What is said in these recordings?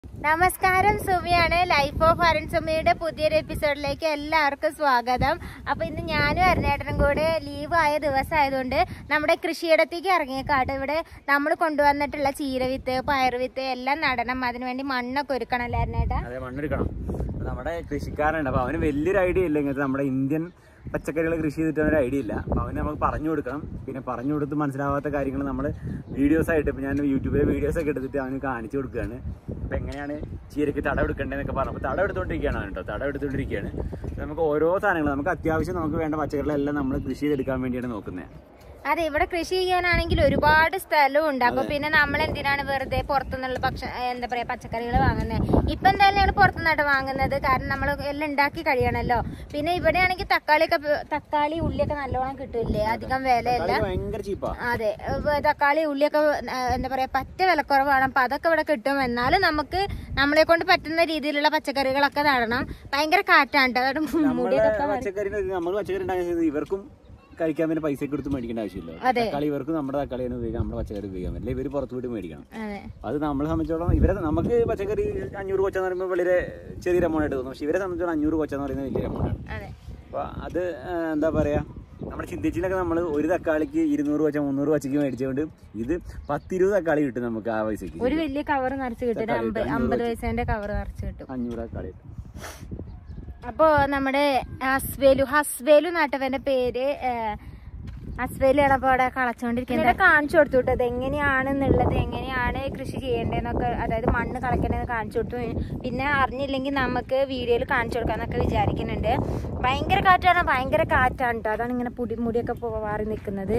നമസ്കാരം സുമിയാണ് life of Arun സുമിയുടെ പുതിയൊരു എപ്പിസോഡിലേക്ക് എല്ലാവർക്കും സ്വാഗതം അപ്പൊ ഇന്ന് ഞാനും അരുണേട്ടനും കൂടെ ലീവ് ആയ ദിവസമായതുകൊണ്ട് നമ്മുടെ കൃഷിയിടത്തേക്ക് ഇറങ്ങിയേക്കാട്ട് ഇവിടെ നമ്മൾ കൊണ്ടുവന്നിട്ടുള്ള ചീരവിത്ത് പയറുവിത്ത് എല്ലാം നടണം അതിനുവേണ്ടി മണ്ണൊക്കെ ഒരുക്കണമല്ലോ അരുണേട്ടാ അതെ മണ്ണെടുക്കണം അപ്പൊ നമ്മുടെ കൃഷിക്കാരുണ്ട് അപ്പൊ അവന് വലിയൊരു ഐഡിയ ഇല്ല ഇങ്ങനത്തെ നമ്മുടെ ഇന്ത്യൻ പച്ചക്കറികൾ കൃഷി ചെയ്തിട്ട് ഒരു ഐഡിയ ഇല്ല അപ്പൊ അവന് നമുക്ക് പറഞ്ഞു കൊടുക്കണം പിന്നെ പറഞ്ഞു കൊടുത്ത് മനസ്സിലാവാത്ത കാര്യങ്ങൾ നമ്മൾ വീഡിയോസ് ആയിട്ട് ഇപ്പൊ ഞാൻ യൂട്യൂബിലെ വീഡിയോസ് ഒക്കെ എടുത്തിട്ട് അവന് കാണിച്ചു കൊടുക്കുകയാണ് അപ്പൊ എങ്ങനെയാണ് ചീരക്ക് തടം എടുക്കേണ്ടതെന്നൊക്കെ പറഞ്ഞു അപ്പൊ തടം എടുത്തോണ്ടിരിക്കുകയാണ് അവൻ കേട്ടോ തടം എടുത്തോണ്ടിരിക്കുകയാണ് അപ്പൊ നമുക്ക് ഓരോ സാധനങ്ങൾ നമുക്ക് അത്യാവശ്യം നമുക്ക് വേണ്ട പച്ചക്കറികളെല്ലാം നമ്മൾ കൃഷി ചെയ്തെടുക്കാൻ വേണ്ടിയാണ് നോക്കുന്നത് അതെ ഇവിടെ കൃഷി ചെയ്യാനാണെങ്കിൽ ഒരുപാട് സ്ഥലവും ഉണ്ട് അപ്പൊ പിന്നെ നമ്മൾ എന്തിനാണ് വെറുതെ പുറത്തുനിന്നുള്ള പക്ഷ എന്താ പറയാ പച്ചക്കറികൾ വാങ്ങുന്നത് ഇപ്പൊ എന്തായാലും ഞങ്ങൾ പുറത്തുനിന്നായിട്ട് വാങ്ങുന്നത് കാരണം നമ്മൾ എല്ലാം ഉണ്ടാക്കി കഴിയണല്ലോ പിന്നെ ഇവിടെയാണെങ്കിൽ തക്കാളിയൊക്കെ പ- തക്കാളി ഉള്ളിയൊക്കെ നല്ലോണം കിട്ടില്ലേ അധികം വിലയല്ല ഭയങ്കര ചീപ്പാ അതെ ഇപ്പൊ തക്കാളി ഉള്ളിയൊക്കെ ആ, എന്താ പറയാ പറ്റ വിലക്കുറവാണ് അപ്പൊ അതൊക്കെ ഇവിടെ കിട്ടും എന്നാലും നമുക്ക് നമ്മളെ കൊണ്ട് പറ്റുന്ന രീതിയിലുള്ള പച്ചക്കറികളൊക്കെ നടണം ഭയങ്കര കാറ്റാണ് ട്ടോ. അതുകൊണ്ട് നമ്മളെ മുടിയൊക്കെ പച്ചക്കറി നമ്മൾ പച്ചക്കറി ഉണ്ടാക്കുന്നത് ഇവർക്കും കഴിക്കാൻ വേണ്ടി പൈസ കൊടുത്ത് മേടിക്കേണ്ട ആവശ്യമില്ല അതെ. തക്കാളി ഇവർക്ക് നമ്മുടെ തക്കാളി തന്നെ ഉപയോഗിക്കാം നമ്മുടെ പച്ചക്കറി ഉപയോഗിക്കാൻ പറ്റില്ല ഇവർ പുറത്ത് പോയിട്ട് മേടിക്കണം അതെ അത് നമ്മളെ സംബന്ധിച്ചോളം ഇവരെ നമുക്ക് പച്ചക്കറി അഞ്ഞൂറ് കൊച്ചാന്ന് പറയുമ്പോൾ വളരെ ചെറിയ എമൗണ്ട് ആയിട്ട് തോന്നും പക്ഷെ ഇവരെ സംബന്ധിച്ചോളം അഞ്ഞൂറ് കൊച്ചാന്ന് പറയുന്നത് വലിയ എമൗണ്ട് ആണ് അതെ അപ്പൊ അത് ആ, എന്താ പറയാ നമ്മുടെ ചിന്തിച്ചിലൊക്കെ നമ്മൾ ഒരു തക്കാളിക്ക് ഇരുന്നൂറ് വച്ച മുന്നൂറ് വച്ചയ്ക്ക് മേടിച്ചുകൊണ്ട് ഇത് പത്തിരുപത് തക്കാളി കിട്ടും നമുക്ക് ആ പൈസക്ക് ഒരു വലിയ കവർ നിറച്ച് കിട്ടും ഒരു അമ്പത് അമ്പത് പൈസേന്റെ കവർ നിറച്ച് കിട്ടും അഞ്ഞൂറ് തക്കാളി കിട്ടും അപ്പോ നമ്മുടെ ഹസ്വേലു ഹസ്വേലു നാട്ടവന്റെ പേര് ഏഹ്, ഹസ്വേലാണ് അപ്പൊ അവിടെ കളച്ചോണ്ടിരിക്കുന്നത് കാണിച്ചു കൊടുത്തു കേട്ടോ അത് എങ്ങനെയാണെന്നുള്ളത് എങ്ങനെയാണ് കൃഷി ചെയ്യേണ്ടതെന്നൊക്കെ അതായത് മണ്ണ് കളയ്ക്കേണ്ടതെന്ന് കാണിച്ചു കൊടുത്തു പിന്നെ അറിഞ്ഞില്ലെങ്കിൽ നമുക്ക് വീഡിയോയിൽ കാണിച്ചു കൊടുക്കാന്നൊക്കെ വിചാരിക്കുന്നുണ്ട് ഭയങ്കര കാറ്റാണ് ഭയങ്കര കാറ്റാണ് കേട്ടോ അതാണ് ഇങ്ങനെ പൊടി മുടിയൊക്കെ പോവാറി നിൽക്കുന്നത്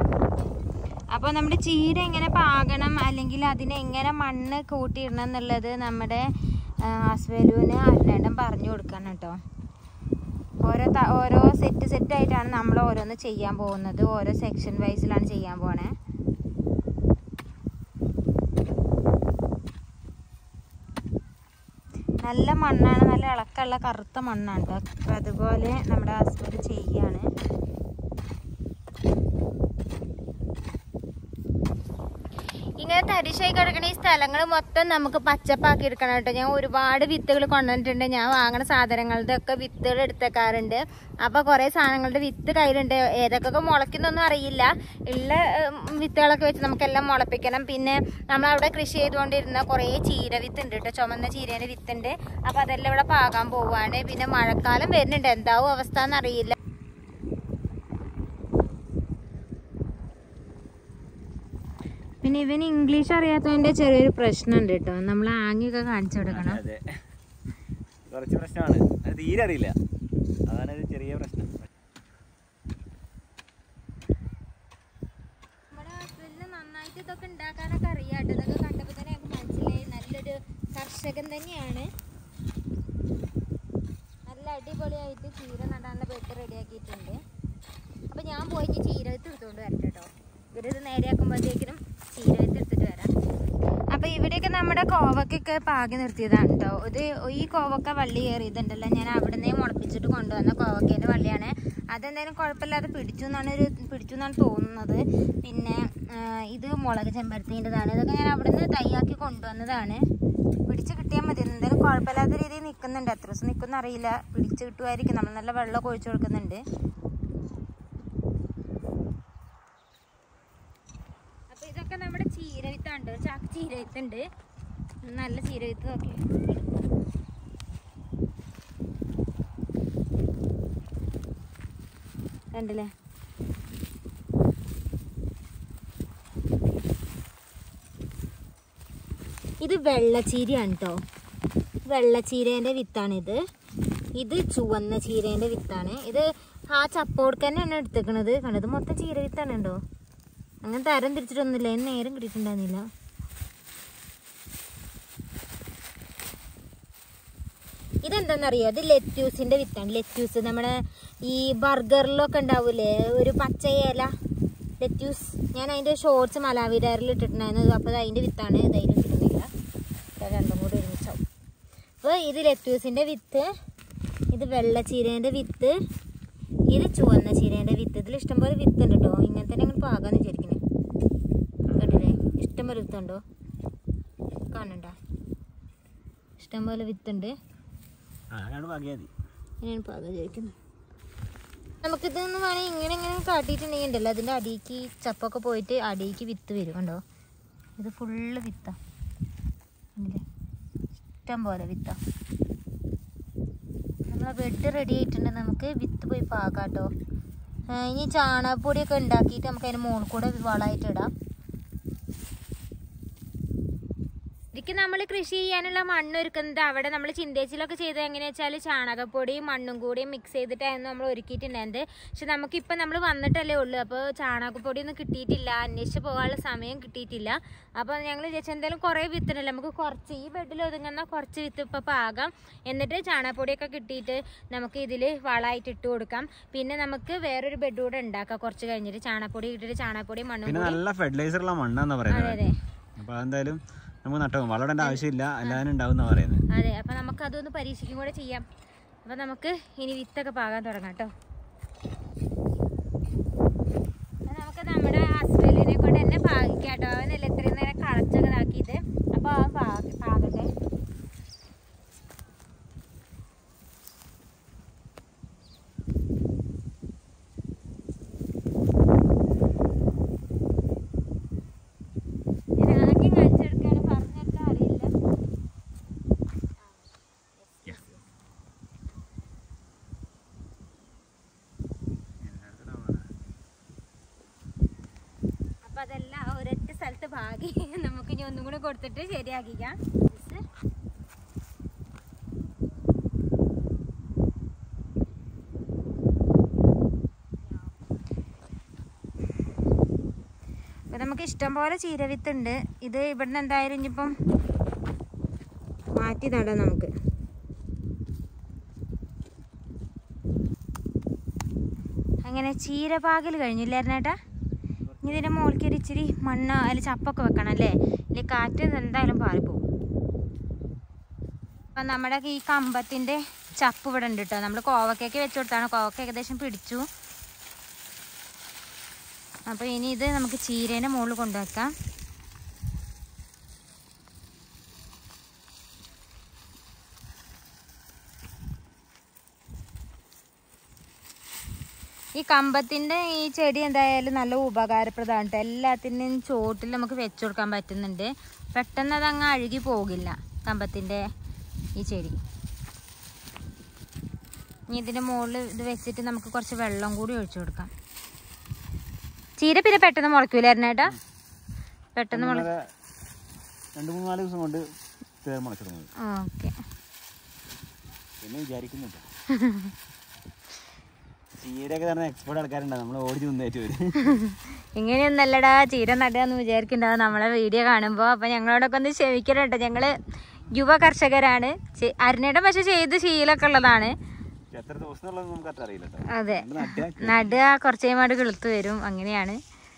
അപ്പോൾ നമ്മുടെ ചീര എങ്ങനെ പാകണം അല്ലെങ്കിൽ അതിനെ എങ്ങനെ മണ്ണ് കൂട്ടിയിടണം എന്നുള്ളത് നമ്മുടെ ഹസ്ബൻഡിന് അരുണേട്ടൻ പറഞ്ഞു കൊടുക്കണം കേട്ടോ ഓരോ ത- ഓരോ സെറ്റ് സെറ്റ് ആയിട്ടാണ് നമ്മൾ ഓരോന്ന് ചെയ്യാൻ പോകുന്നത് ഓരോ സെക്ഷൻ വൈസിലാണ് ചെയ്യാൻ പോണേ നല്ല മണ്ണാണ് നല്ല ഇളക്കമുള്ള കറുത്ത മണ്ണാണ് കേട്ടോ അപ്പം അതുപോലെ നമ്മുടെ ഹസ്ബൻഡ് ചെയ്യാണ് ഇങ്ങനെ തരിശായി കിടക്കണ ഈ സ്ഥലങ്ങൾ മൊത്തം നമുക്ക് പച്ചപ്പാക്കി എടുക്കണം കേട്ടോ ഞാൻ ഒരുപാട് വിത്തുകൾ കൊണ്ടുവന്നിട്ടുണ്ട് ഞാൻ വാങ്ങണ സാധനങ്ങളുടെ ഒക്കെ വിത്തുകൾ എടുത്തേക്കാറുണ്ട് അപ്പൊ കുറെ സാധനങ്ങളുടെ വിത്ത് കയ്യിലുണ്ട് ഏതൊക്കെ മുളയ്ക്കുന്നൊന്നും അറിയില്ല ഉള്ള ഉം, വിത്തുകളൊക്കെ വെച്ച് നമുക്കെല്ലാം മുളപ്പിക്കണം പിന്നെ നമ്മൾ അവിടെ കൃഷി ചെയ്തുകൊണ്ടിരുന്ന കുറേ ചീര വിത്ത് ഉണ്ട് കേട്ടോ ചുമന്ന ചീരേന്റെ വിത്തുണ്ട് അപ്പൊ അതെല്ലാം ഇവിടെ പാകാൻ പോവാണ് പിന്നെ മഴക്കാലം വരുന്നുണ്ട് എന്താവും അവസ്ഥ എന്നറിയില്ല പിന്നെ ഇവന് ഇംഗ്ലീഷ് അറിയാത്തതിന്റെ ചെറിയൊരു പ്രശ്നമുണ്ട് കേട്ടോ നമ്മൾ ആംഗ്യൊക്കെ കാണിച്ചു കൊടുക്കണം അതെ കുറച്ച് പ്രശ്നമാണ് അത് തീരെ അറിയില്ല അതാണ് ഒരു ചെറിയ പ്രശ്നം നമ്മുടെ ഹസ്ബൻഡിന് നന്നായിട്ട് ഇതൊക്കെ ഉണ്ടാക്കാനൊക്കെ അറിയാട്ടോ ഇതൊക്കെ കണ്ടപ്പോൾ തന്നെ ഞങ്ങൾക്ക് മനസ്സിലായി നല്ലൊരു കർഷകൻ തന്നെയാണ് നല്ല അടിപൊളിയായിട്ട് ചീര നടാനുള്ള ബെഡ് റെഡിയാക്കിയിട്ടുണ്ട് അപ്പോൾ ഞാൻ പോയി ഇനി ചീര വിത്ത് എടുത്തുകൊണ്ട് വരട്ടെ കേട്ടോ ഇവരിത് നേരെയാക്കുമ്പോഴത്തേക്കിനും ചീര വിത്ത് എടുത്തിട്ട് വരാം അപ്പോൾ ഇവിടെയൊക്കെ നമ്മുടെ കോവക്കൊക്കെ പാകി നിർത്തിയതാണ് കേട്ടോ ഇത് ഈ കോവക്ക വള്ളി കയറിയതുണ്ടല്ലോ ഞാൻ അവിടെ നിന്ന് മുളപ്പിച്ചിട്ട് കൊണ്ടുവന്ന കോവക്കേൻ്റെ വള്ളിയാണ് അതെന്തായാലും കുഴപ്പമില്ലാതെ പിടിച്ചു എന്നാണ് ഒരു പിടിച്ചു എന്നാണ് തോന്നുന്നത് പിന്നെ ആ, ഇത് മുളക് ചെമ്പരത്തീൻ്റെതാണ് ഇതൊക്കെ ഞാൻ അവിടെ നിന്ന് തയ്യാക്കി കൊണ്ടുവന്നതാണ് പിടിച്ച് കിട്ടിയാൽ മതി എന്തായാലും കുഴപ്പമില്ലാത്ത രീതിയിൽ നിൽക്കുന്നുണ്ട് എത്ര ദിവസം നിൽക്കുന്ന അറിയില്ല പിടിച്ച് കിട്ടുമായിരിക്കും നമ്മൾ നല്ല വെള്ളമൊക്കെ ഒഴിച്ചു കൊടുക്കുന്നുണ്ട് അപ്പൊ ഇതൊക്കെ നമ്മുടെ ചീരവിത്താണ് ട്ടോ. ഒരു ചാക്ക് ചീരവിത്തുണ്ട് നല്ല ചീരവിത്ത് നോക്കി കണ്ടില്ലേ ഇത് വെള്ളച്ചീരയാണ് കേട്ടോ വെള്ളച്ചീരേൻ്റെ വിത്താണിത് ഇത് ചുവന്ന ചീരേൻ്റെ വിത്താണ് ഇത് ആ ചപ്പോടുക്ക് തന്നെയാണ് എടുത്തേക്കണത് കണ്ടത് മൊത്തം ചീര വിത്താണ് ഉണ്ടോ അങ്ങനെ തരം തിരിച്ചിട്ടൊന്നുമില്ല അതിന് നേരം കിട്ടിയിട്ടുണ്ടായിരുന്നില്ല ഇതെന്താണെന്നറിയോ ഇത് ലെറ്റ്യൂസിന്റെ വിത്താണ് ലെറ്റ്യൂസ് നമ്മുടെ ഈ ബർഗറിലൊക്കെ ഉണ്ടാവൂലേ ഒരു പച്ച ഇല ലെറ്റ്യൂസ് ഞാൻ അതിന്റെ ഷോർട്സ് മലാവിഡാറിൽ ഇട്ടിട്ടുണ്ടായിരുന്നു അപ്പോൾ അതിന്റെ വിത്താണ് ധൈര്യം കിട്ടുന്നില്ല ഇത് രണ്ടും കൂടി ഒരുമിച്ചാവും അപ്പോൾ ഇത് ലെറ്റ്യൂസിന്റെ വിത്ത് ഇത് വെള്ള ചീരേന്റെ വിത്ത് ഇത് ചുവന്ന ചീരേന്റെ വിത്ത് ഇതിൽ ഇഷ്ടംപോലെ വിത്ത് ഉണ്ട് കേട്ടോ ഇങ്ങനെ തന്നെ അങ്ങോട്ട് പാകാന്ന് വിചാരിക്കണേ കേട്ടില്ലേ ഇഷ്ടംപോലെ വിത്തുണ്ടോ കാണണ്ട ഇഷ്ടംപോലെ വിത്തുണ്ട് ആ അങ്ങോട്ട് ബാക്കിയാൽ മതി ഇങ്ങനെയാണ് പാകം ചോദിക്കുന്നത് നമുക്കിതൊന്ന് വേണമെങ്കിൽ ഇങ്ങനെ ഇങ്ങനെ കാട്ടിയിട്ടുണ്ടെങ്കിൽ ഉണ്ടല്ലോ അതിൻ്റെ അടിക്ക് ചപ്പൊക്കെ പോയിട്ട് അടിക്ക് വിത്ത് വരും കണ്ടോ ഇത് ഫുള്ള് വിത്താ കണ്ടില്ലേ ഇഷ്ടം പോലെ വിത്താ നമ്മളെ ബെഡ് റെഡി ആയിട്ടുണ്ട് നമുക്ക് വിത്ത് പോയി പാകാട്ടോ ഇനി ചാണകപ്പൊടിയൊക്കെ ഉണ്ടാക്കിയിട്ട് നമുക്ക് അതിന് മുകളിൽ കൂടെ വളമായിട്ട് ഇടാം ശരിക്കും നമ്മൾ കൃഷി ചെയ്യാനുള്ള മണ്ണ് ഒരുക്കുന്നത് അവിടെ നമ്മൾ ചിന്തേച്ചിലൊക്കെ ചെയ്തത് എങ്ങനെയാ വെച്ചാൽ ചാണകപ്പൊടിയും മണ്ണും കൂടി മിക്സ് ചെയ്തിട്ടായിരുന്നു നമ്മൾ ഒരുക്കിയിട്ടുണ്ടായത് പക്ഷെ നമുക്കിപ്പോൾ നമ്മൾ വന്നിട്ടല്ലേ ഉള്ളൂ അപ്പോൾ ചാണകപ്പൊടി ഒന്നും കിട്ടിയിട്ടില്ല അന്വേഷിച്ച് പോകാനുള്ള സമയം കിട്ടിയിട്ടില്ല അപ്പോൾ ഞങ്ങൾ വിചാരിച്ചാൽ എന്തായാലും കുറേ വിത്തുണ്ടല്ലോ നമുക്ക് കുറച്ച് ഈ ബെഡിൽ ഒതുങ്ങുന്ന കുറച്ച് വിത്ത് ഇപ്പോൾ പാകാം എന്നിട്ട് ചാണകപ്പൊടിയൊക്കെ കിട്ടിയിട്ട് നമുക്ക് ഇതിൽ വളമായിട്ട് ഇട്ട് കൊടുക്കാം പിന്നെ നമുക്ക് വേറൊരു ബെഡ് കൂടെ ഉണ്ടാക്കാം കുറച്ച് കഴിഞ്ഞിട്ട് ചാണകപ്പൊടി ഇട്ടിട്ട് ചാണകപ്പൊടിയും മണ്ണും പിന്നെ കൂടി നല്ല ഫെർട്ടിലൈസർ ഉള്ള മണ്ണാന്നാ അതെ പറയുന്നത് അതെ അപ്പൊ അതെന്തായാലും നമുക്ക് നട്ടോ വളടേണ്ട ആവശ്യമില്ല എല്ലാവരും ഉണ്ടാവുന്ന പറയുന്നത് അതെ അപ്പൊ നമുക്ക് അതൊന്ന് പരീക്ഷിക്കും കൂടെ ചെയ്യാം അപ്പൊ നമുക്ക് ഇനി വിത്തൊക്കെ പാകാൻ തുടങ്ങാം കേട്ടോ നമുക്ക് നമ്മുടെ ഹസ്ബൻഡിനെ കൊണ്ട് തന്നെ പാകിക്കാം കേട്ടോ അവനല്ല ഇത്രയും നേരം കളച്ചൊക്കെ ഇതാക്കിയിട്ട് അപ്പൊ അവൻ പാക പാകട്ടെ ഞാൻ ആദ്യം കാണിച്ചെടുക്കാണ് പറഞ്ഞെടുക്കാൻ അറിയില്ല അപ്പൊ അതെല്ലാം ഒരൊറ്റ സ്ഥലത്ത് ഭാഗി നമുക്ക് ഇനി ഒന്നും കൂടെ കൊടുത്തിട്ട് ശരിയാക്കിക്കാം അപ്പൊ നമുക്ക് ഇഷ്ടം പോലെ ചീരവിത്ത് ഉണ്ട് ഇത് ഇവിടുന്ന് എന്തായാലും ഇനിയിപ്പം മാറ്റി നടാം നമുക്ക് അങ്ങനെ ചീരപാകൽ കഴിഞ്ഞില്ലായിരുന്നേട്ടാ ഇനി ഇതിന്റെ മുകളിലേക്ക് ഒരു ഇച്ചിരി മണ്ണ് അതിൽ ചപ്പൊക്കെ വെക്കണം അല്ലേ ഇല്ല കാറ്റ് എന്തായാലും പാറിപ്പോവും അപ്പം നമ്മുടെ ഈ കമ്പത്തിന്റെ ചപ്പ് ഇവിടെ ഉണ്ട് കേട്ടോ നമ്മൾ കോവക്കൊക്കെ വെച്ച് കൊടുത്താണ് കോവക്ക ഏകദേശം പിടിച്ചു അപ്പോൾ ഇനി ഇത് നമുക്ക് ചീരേൻ്റെ മുകളിൽ കൊണ്ടുവെക്കാം ഈ കമ്പത്തിന്റെ ഈ ചെടി എന്തായാലും നല്ല ഉപകാരപ്രദമാണ് കേട്ടോ എല്ലാത്തിൻ്റെയും ചോട്ടിൽ നമുക്ക് വെച്ചു കൊടുക്കാൻ പറ്റുന്നുണ്ട് പെട്ടെന്ന് അത് അങ്ങ് അഴുകി പോകില്ല കമ്പത്തിന്റെ ഈ ചെടി ഇനി ഇതിന്റെ മുകളിൽ ഇത് വെച്ചിട്ട് നമുക്ക് കുറച്ച് വെള്ളം കൂടി ഒഴിച്ചു കൊടുക്കാം ചീര പിന്നെ പെട്ടെന്ന് മുളയ്ക്കൂലായിരുന്നു ഏട്ടാ പെട്ടെന്ന് മുള നമ്മളത് രണ്ട് മൂന്ന് നാല് ദിവസം കൊണ്ട് തേർ മുളച്ചിടുന്നത് ഓക്കെ പിന്നെ വിചാരിക്കുന്നുണ്ട് ചീരയൊക്കെ പറഞ്ഞ എക്സ്പേർട്ട് ആൾക്കാരുണ്ട് നമ്മൾ ഓടി മുന്നേറ്റ് വരും ഇങ്ങനെയൊന്നല്ലടാ ചീര നടുകയെന്ന് വിചാരിക്കണ്ടാവും നമ്മളെ വീഡിയോ കാണുമ്പോൾ അപ്പം ഞങ്ങളോടൊക്കെ ഒന്ന് ക്ഷമിക്കണം കേട്ടോ ഞങ്ങള് യുവ കർഷകരാണ് ചെ- അരുണയുടെ പക്ഷെ ചെയ്ത് ശീലമൊക്കെ ഉള്ളതാണ് പക്ഷെ എത്ര ദിവസം എന്നുള്ളത് നമുക്ക് അത്ര അറിയില്ല കേട്ടോ അതെ നമ്മള് നട്ടാ നടുക കുറച്ച് കഴിയുമ്പോൾ കിളുത്ത് വരും അങ്ങനെയാണ്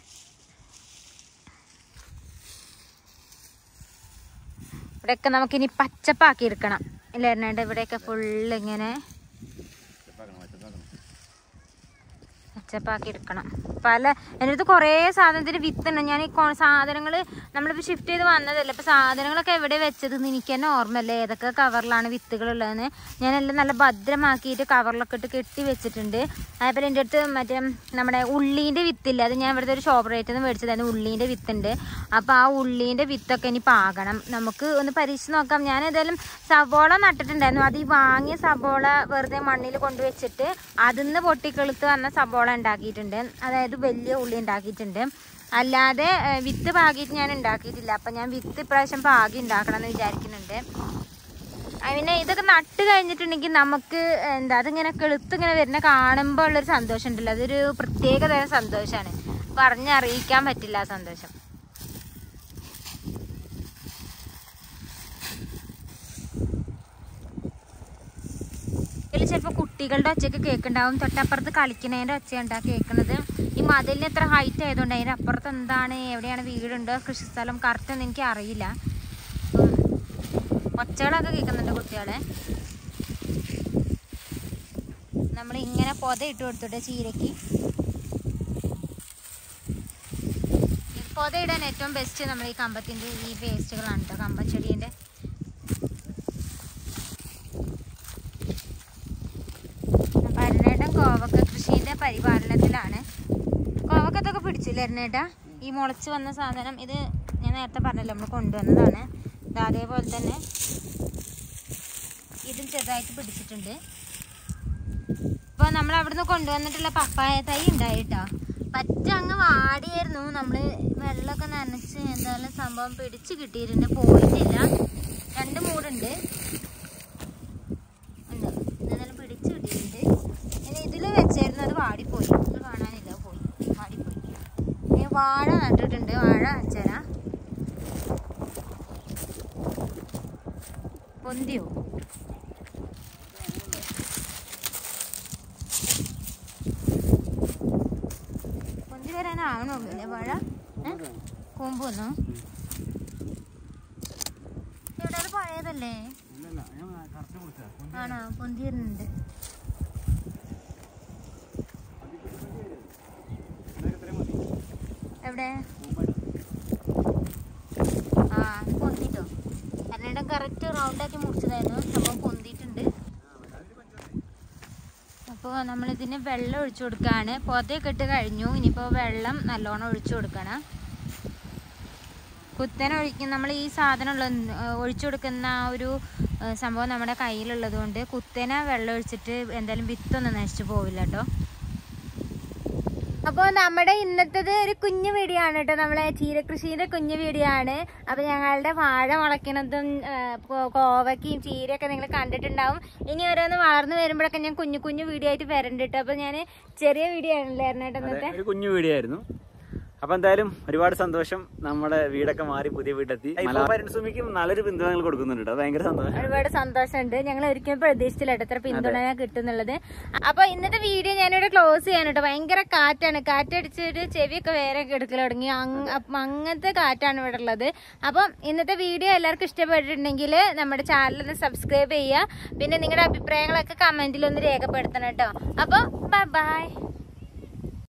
ഇവിടെയൊക്കെ നമുക്കിനി പച്ചപ്പാക്കി എടുക്കണം ഇല്ല അരുണേട്ട ഇവിടെയൊക്കെ ഫുള്ള് ഇങ്ങനെ ചെപ്പാക്കണം, ചെപ്പാക്കണം. പച്ചപ്പാക്കി എടുക്കണം പല എൻ്റെ അടുത്ത് കുറേ സാധനത്തിന് വിത്തുണ്ട് ഞാൻ ഈ സാധനങ്ങൾ നമ്മളിപ്പോൾ ഷിഫ്റ്റ് ചെയ്ത് വന്നതല്ലേ ഇപ്പോൾ സാധനങ്ങളൊക്കെ എവിടെ വെച്ചതെന്ന് എനിക്ക് തന്നെ ഓർമ്മയില്ല ഏതൊക്കെ കവറിലാണ് വിത്തുകളുള്ളതെന്ന് ഞാനെല്ലാം നല്ല ഭദ്രമാക്കിയിട്ട് കവറിലൊക്കെ ഇട്ട് കെട്ടി വെച്ചിട്ടുണ്ട് അതേപോലെ എൻ്റെ അടുത്ത് മറ്റേ നമ്മുടെ ഉള്ളീൻ്റെ വിത്തില്ല അത് ഞാൻ ഇവിടുത്തെ ഒരു ഷോപ്പ് റേറ്റിൽ നിന്ന് മേടിച്ചതായിരുന്നു ഉള്ളീൻ്റെ വിത്തുണ്ട് അപ്പോൾ ആ ഉള്ളീൻ്റെ വിത്തൊക്കെ ഇനി പാകണം നമുക്ക് ഒന്ന് പരീക്ഷിച്ച് നോക്കാം ഞാൻ ഏതായാലും സവോള നട്ടിട്ടുണ്ടായിരുന്നു അത് ഈ വാങ്ങിയ സവോള വെറുതെ മണ്ണിൽ കൊണ്ടുവച്ചിട്ട് അതിൽ നിന്ന് പൊട്ടിക്കെളുത്ത് വന്ന സവോള ഉണ്ടാക്കിയിട്ടുണ്ട് അതായത് വലിയ ഉള്ളി ഉണ്ടാക്കിയിട്ടുണ്ട് അല്ലാതെ ഏഹ്, വിത്ത് പാകിയിട്ട് ഞാൻ ഉണ്ടാക്കിയിട്ടില്ല അപ്പം ഞാൻ വിത്ത് ഇപ്രാവശ്യം പാകി ഉണ്ടാക്കണം എന്ന് വിചാരിക്കുന്നുണ്ട് ആ, പിന്നെ ഇതൊക്കെ നട്ട് കഴിഞ്ഞിട്ടുണ്ടെങ്കിൽ നമുക്ക് എന്താ അതിങ്ങനെ കെളുത്ത് ഇങ്ങനെ വരുന്ന കാണുമ്പോൾ ഉള്ളൊരു സന്തോഷം ഉണ്ടല്ലോ അതൊരു പ്രത്യേക തരം സന്തോഷമാണ് പറഞ്ഞറിയിക്കാൻ പറ്റില്ല ആ സന്തോഷം ഇതിൽ ചിലപ്പോൾ കുട്ടികളുടെ ഒച്ചയൊക്കെ കേൾക്കുന്നുണ്ടാവും തൊട്ടപ്പുറത്ത് കളിക്കുന്നതിൻ്റെ ഒച്ചയുണ്ടാ കേൾക്കുന്നത് ഈ മതിലിന് എത്ര ഹൈറ്റ് ആയതുകൊണ്ട് അതിൻ്റെ അപ്പുറത്ത് എന്താണ് എവിടെയാണ് വീടുണ്ടോ കൃഷിസ്ഥലം കറക്റ്റ് ഒന്നും എനിക്ക് അറിയില്ല ഉം. ഒച്ചകളൊക്കെ കേൾക്കുന്നുണ്ട് കുട്ടികളെ നമ്മൾ ഇങ്ങനെ പൊത ഇട്ട് കൊടുത്തിട്ട് ചീരയ്ക്ക് ഈ പൊത ഇടാൻ ഏറ്റവും ബെസ്റ്റ് നമ്മൾ ഈ കമ്പത്തിൻ്റെ ഈ വേസ്റ്റുകളാണ് കേട്ടോ കമ്പച്ചെടീൻ്റെ പരിപാലനത്തിലാണ് കോവക്കത്തൊക്കെ പിടിച്ചില്ലേ എരണേട്ടാ ഈ മുളച്ച് വന്ന സാധനം ഇത് ഞാൻ നേരത്തെ പറഞ്ഞല്ലോ നമ്മൾ കൊണ്ടുവന്നതാണ് ഇത് അതേപോലെ തന്നെ ഇതും ചെറുതായിട്ട് പിടിച്ചിട്ടുണ്ട് ഇപ്പൊ നമ്മൾ അവിടുന്ന് കൊണ്ടുവന്നിട്ടുള്ള പപ്പായ തൈ ഉണ്ടായിട്ടോ പറ്റ അങ്ങ് വാടിയായിരുന്നു നമ്മള് വെള്ളമൊക്കെ നനച്ച് എന്തായാലും സംഭവം പിടിച്ച് കിട്ടിയിട്ടുണ്ട് പോയിട്ടില്ല രണ്ട് മൂടുണ്ട് ഉണ്ട് എന്തായാലും പിടിച്ച് കിട്ടിയിട്ടുണ്ട് ഇനി ഇതിൽ വെച്ചായിരുന്നു അത് വാടിപ്പോയി ഇത് കാണാനില്ല പോയി വാടിപ്പോയി ഇനി വാഴ നട്ടിട്ടുണ്ട് വാഴ വെച്ചരാ പൊന്തിയോ പൊന്തി വരാനാവണുള്ളൂ അല്ലേ വാഴ ഏ? കൂമ്പ് വന്നോ ഇവിടെ അത് പഴയതല്ലേ ആണോ പൊന്തി വരുന്നുണ്ട് എവിടെ ആ അത് പൊന്തിട്ടോ കന്നഡം കറക്റ്റ് റൗണ്ടാക്കി മുറിച്ചതായിരുന്നു സംഭവം പൊന്തിയിട്ടുണ്ട് അപ്പോൾ നമ്മളിതിന് വെള്ളം ഒഴിച്ചു കൊടുക്കുകയാണ് പൊതയൊക്കെ ഇട്ട് കഴിഞ്ഞു ഇനിയിപ്പോൾ വെള്ളം നല്ലോണം ഒഴിച്ചു കൊടുക്കണം കുത്തനെ ഒഴിക്കുന്ന നമ്മൾ ഈ സാധനം ഉള്ള ഒഴിച്ചു കൊടുക്കുന്ന ആ ഒരു ഏ, സംഭവം നമ്മുടെ കയ്യിലുള്ളത് കൊണ്ട് കുത്തനെ വെള്ളം ഒഴിച്ചിട്ട് എന്തായാലും വിത്തൊന്നും നശിച്ചു പോവില്ല കേട്ടോ അപ്പോൾ നമ്മുടെ ഇന്നത്തേത് ഒരു കുഞ്ഞു വീഡിയോ ആണ് കേട്ടോ നമ്മളെ ചീരകൃഷിയുടെ കുഞ്ഞു വീഡിയോ ആണ് അപ്പോൾ ഞങ്ങളുടെ വാഴ മുളയ്ക്കണതും ആ, കോ- കോവയ്ക്കയും ചീരയൊക്കെ നിങ്ങൾ കണ്ടിട്ടുണ്ടാവും ഇനി ഓരോന്ന് വളർന്നു വരുമ്പോഴൊക്കെ ഞാൻ കുഞ്ഞു കുഞ്ഞു വീഡിയോ ആയിട്ട് വരണ്ട് കേട്ടോ അപ്പോൾ ഞാൻ ചെറിയ വീഡിയോ ആണല്ലായിരുന്നു കേട്ടോ അതെ, ഇന്നത്തെ ഒരു കുഞ്ഞു വീഡിയോ ആയിരുന്നു അപ്പൊ എന്തായാലും ഒരുപാട് സന്തോഷം നമ്മുടെ വീടൊക്കെ മാറി പുതിയ വീടെത്തി സുമിക്കും നല്ലൊരു പിന്തുണ ഞങ്ങൾ കൊടുക്കുന്നുണ്ട് കേട്ടോ ഭയങ്കര സന്തോഷം ഒരുപാട് സന്തോഷമുണ്ട് ഞങ്ങൾ ഒരിക്കലും പ്രതീക്ഷിച്ചില്ല കേട്ടോ ഇത്ര പിന്തുണ കിട്ടുന്നുള്ളത് അപ്പൊ ഇന്നത്തെ വീഡിയോ ഞാനിവിടെ ക്ലോസ് ചെയ്യാൻ കേട്ടോ ഭയങ്കര കാറ്റാണ് കാറ്റടിച്ചിട്ട് ചെവിയൊക്കെ വേറെ എടുക്കൽ തുടങ്ങി അങ്ങ് അപ്പം അങ്ങനത്തെ കാറ്റാണ് ഇവിടെ ഉള്ളത് അപ്പം ഇന്നത്തെ വീഡിയോ എല്ലാവർക്കും ഇഷ്ടപ്പെട്ടിട്ടുണ്ടെങ്കിൽ നമ്മുടെ ചാനൽ ഒന്ന് സബ്സ്ക്രൈബ് ചെയ്യുക പിന്നെ നിങ്ങളുടെ അഭിപ്രായങ്ങളൊക്കെ കമന്റിൽ ഒന്ന് രേഖപ്പെടുത്തണം കേട്ടോ അപ്പോൾ ബൈ